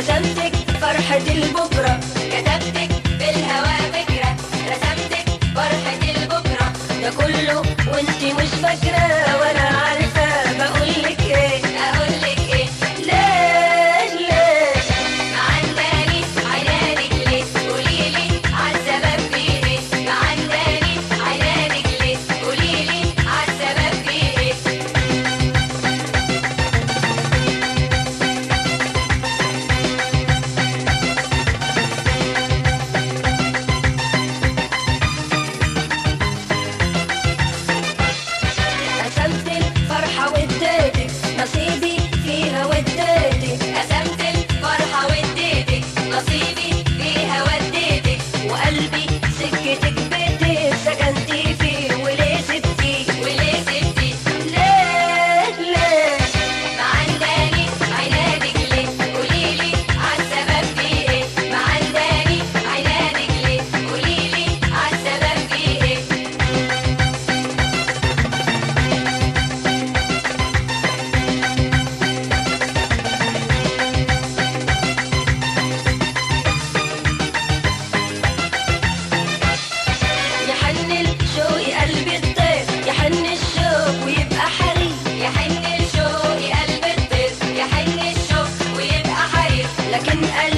رسمتك فرحة البكرة كتبتك بالهوى فكرة رسمتك فرحة البكرة ده كله وانتي مش فاكرة ولا عارفة بقولك ايه أقولك إيه ليه ليه معنداني عينانك ليه قوليلي عالسبب في إيه معنداني عينانك ليه قوليلي عالسبب في إيه قسمت الفرحة واديتك نصيبي فيها واديتك قسمت الفرحة واديتك نصيبي فيها وديتك وقلبي سكتك بيتك سكنتي فيه وليه سبتيه وليه سبتي ليه ليه معنداني عينانك ليه قوليلي عالسبب في ايه معنداني عينانك ليه قوليلي عالسبب في ايه يحن الشوق قلبي الطير يحن الشوق ويبقى حريق يحن الشوق قلب الطير يحن الشوق ويبقى حريق لكن قلبي